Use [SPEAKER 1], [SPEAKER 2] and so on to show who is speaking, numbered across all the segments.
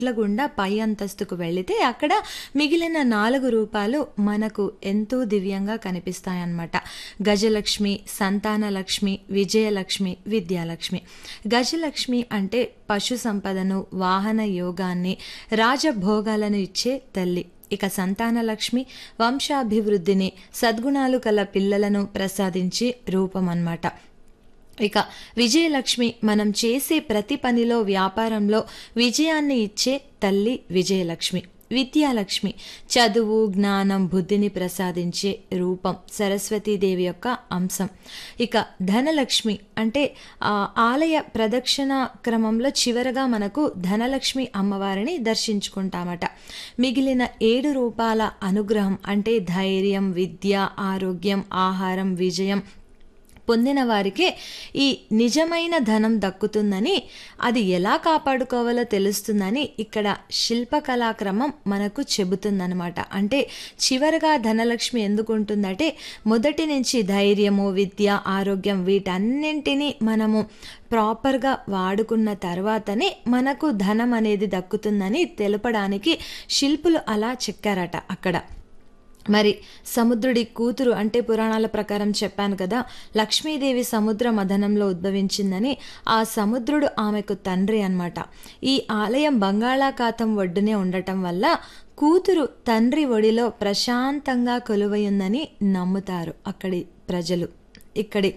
[SPEAKER 1] మెట్ల గుండా పై అంతస్తుకు వెళితే అక్కడ మిగిలిన నాలుగు రూపాలు మనకు ఎంతో దివ్యంగా కనిపిస్తాయన్నమాట గజలక్ష్మి సంతానలక్ష్మి విజయలక్ష్మి విద్యాలక్ష్మి గజలక్ష్మి అంటే పశు సంపదను వాహన యోగాన్ని రాజభోగాలను ఇచ్చే తల్లి ఇక సంతానలక్ష్మి వంశాభివృద్ధిని సద్గుణాలు కల పిల్లలను ప్రసాదించే రూపం అన్నమాట ఇక విజయలక్ష్మి మనం చేసే ప్రతి పనిలో వ్యాపారంలో విజయాన్ని ఇచ్చే తల్లి విజయలక్ష్మి విద్యాలక్ష్మి చదువు జ్ఞానం బుద్ధిని ప్రసాదించే రూపం సరస్వతీదేవి యొక్క అంశం ఇక ధనలక్ష్మి అంటే ఆ, ఆలయ ప్రదక్షిణ క్రమంలో చివరగా మనకు ధనలక్ష్మి అమ్మవారిని దర్శించుకుంటామట మిగిలిన ఏడు రూపాల అనుగ్రహం అంటే ధైర్యం విద్య ఆరోగ్యం ఆహారం విజయం పొందిన వారికే ఈ నిజమైన ధనం దక్కుతుందని అది ఎలా కాపాడుకోవాలో తెలుస్తుందని ఇక్కడ శిల్పకళాక్రమం మనకు చెబుతుందనమాట అంటే చివరగా ధనలక్ష్మి ఎందుకు ఉంటుందంటే మొదటి నుంచి ధైర్యము విద్య ఆరోగ్యం వీటన్నింటినీ మనము ప్రాపర్గా వాడుకున్న తర్వాతనే మనకు ధనం అనేది దక్కుతుందని తెలపడానికి శిల్పులు అలా చెక్కారట అక్కడ మరి సముద్రుడి కూతురు అంటే పురాణాల ప్రకారం చెప్పాను కదా లక్ష్మీదేవి సముద్ర మదనంలో ఉద్భవించిందని ఆ సముద్రుడు ఆమెకు తండ్రి అన్నమాట ఈ ఆలయం బంగాళాఖాతం ఒడ్డునే ఉండటం వల్ల కూతురు తండ్రి ఒడిలో ప్రశాంతంగా కొలువయుందని నమ్ముతారు అక్కడి ప్రజలు ఇక్కడి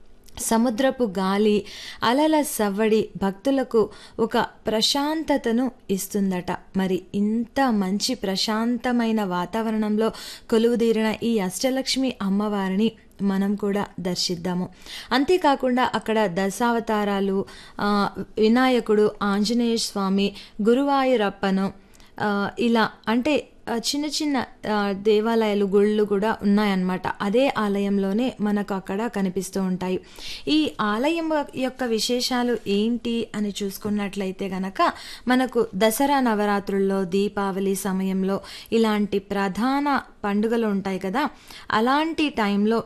[SPEAKER 1] సముద్రపు గాలి అలల సవ్వడి భక్తులకు ఒక ప్రశాంతతను ఇస్తుందట మరి ఇంత మంచి ప్రశాంతమైన వాతావరణంలో కొలువుదీరిన ఈ అష్టలక్ష్మి అమ్మవారిని మనం కూడా దర్శిద్దాము అంతేకాకుండా అక్కడ దశావతారాలు ఆ, వినాయకుడు ఆంజనేయ స్వామి గురువాయూరప్పను ఆ, ఇలా అంటే ఆ, చిన్న చిన్న ఆ, దేవాలయాలు గుళ్ళు కూడా ఉన్నాయన్నమాట అదే ఆలయంలోనే మనకు అక్కడ కనిపిస్తూ ఉంటాయి ఈ ఆలయం యొక్క విశేషాలు ఏంటి అని చూసుకున్నట్లయితే గనక మనకు దసరా నవరాత్రుల్లో దీపావళి సమయంలో ఇలాంటి ప్రధాన పండుగలు ఉంటాయి కదా అలాంటి టైంలో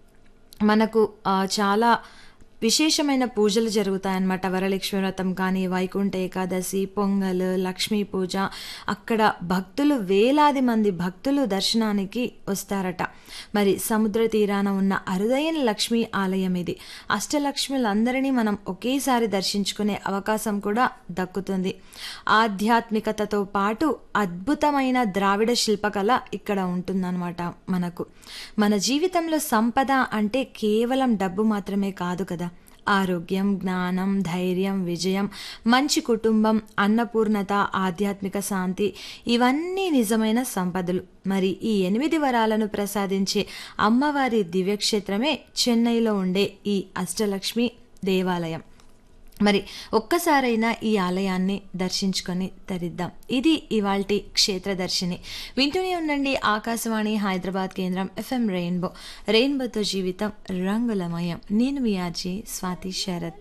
[SPEAKER 1] మనకు ఆ, చాలా విశేషమైన పూజలు జరుగుతాయన్నమాట వరలక్ష్మి వ్రతం కానీ వైకుంఠ ఏకాదశి పొంగల్ లక్ష్మీ పూజ అక్కడ భక్తులు వేలాది మంది భక్తులు దర్శనానికి వస్తారట మరి సముద్ర తీరాన ఉన్న అరుదైన లక్ష్మీ ఆలయం ఇది అష్టలక్ష్ములందరినీ మనం ఒకేసారి దర్శించుకునే అవకాశం కూడా దక్కుతుంది ఆధ్యాత్మికతతో పాటు అద్భుతమైన ద్రావిడ శిల్పకళ ఇక్కడ ఉంటుందన్నమాట మనకు మన జీవితంలో సంపద అంటే కేవలం డబ్బు మాత్రమే కాదు కదా ఆరోగ్యం జ్ఞానం ధైర్యం విజయం మంచి కుటుంబం అన్నపూర్ణత ఆధ్యాత్మిక శాంతి ఇవన్నీ నిజమైన సంపదలు మరి ఈ ఎనిమిది వరాలను ప్రసాదించే అమ్మవారి దివ్యక్షేత్రమే చెన్నైలో ఉండే ఈ అష్టలక్ష్మి దేవాలయం మరి ఒక్కసారైనా ఈ ఆలయాన్ని దర్శించుకొని తరిద్దాం ఇది ఇవాల్టి క్షేత్రదర్శిని వింటూనే ఉండండి ఆకాశవాణి హైదరాబాద్ కేంద్రం ఎఫ్ఎం రెయిన్బో రెయిన్బోతో జీవితం రంగులమయం నేను మీ ఆర్జీ స్వాతి శరత్